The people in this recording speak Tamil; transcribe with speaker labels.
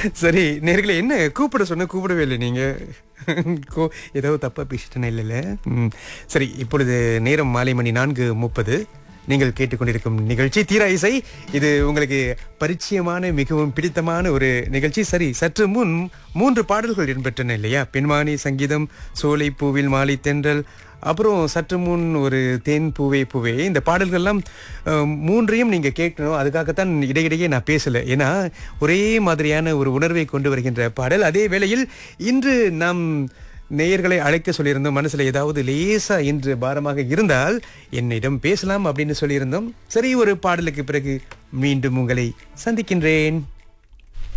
Speaker 1: சரி நேர்களே என்ன கூப்பிட சொன்ன கூப்பிடவே இல்லை நீங்க கோ ஏதோ தப்பா பேசிட்டேனே இல்லைல்ல ம். சரி இப்பொழுது நேரம் மாலை மணி நான்கு முப்பது நீங்கள் கேட்டுக்கொண்டிருக்கும் நிகழ்ச்சி தீரா இசை இது உங்களுக்கு பரிச்சயமான மிகவும் பிடித்தமான ஒரு நிகழ்ச்சி சரி சற்று முன் மூன்று பாடல்கள் இடம்பெற்றன இல்லையா பெண்மானி சங்கீதம் சோலை பூவில் மாலை தென்றல் அப்புறம் சற்று முன் ஒரு தேன் பூவே பூவே இந்த பாடல்கள்லாம் அஹ், மூன்றையும் நீங்க கேட்கணும் அதுக்காகத்தான் இடையிடையே நான் பேசல ஏன்னா ஒரே மாதிரியான ஒரு உணர்வை கொண்டு வருகின்ற பாடல் அதே வேளையில் இன்று நாம் நேயர்களை அழைக்க சொல்லியிருந்தோம் மனசுல ஏதாவது லேசா இன்று பாரமாக இருந்தால் என்னிடம் பேசலாம் அப்படின்னு சொல்லியிருந்தோம் சரி ஒரு பாடலுக்கு பிறகு மீண்டும் உங்களை சந்திக்கின்றேன்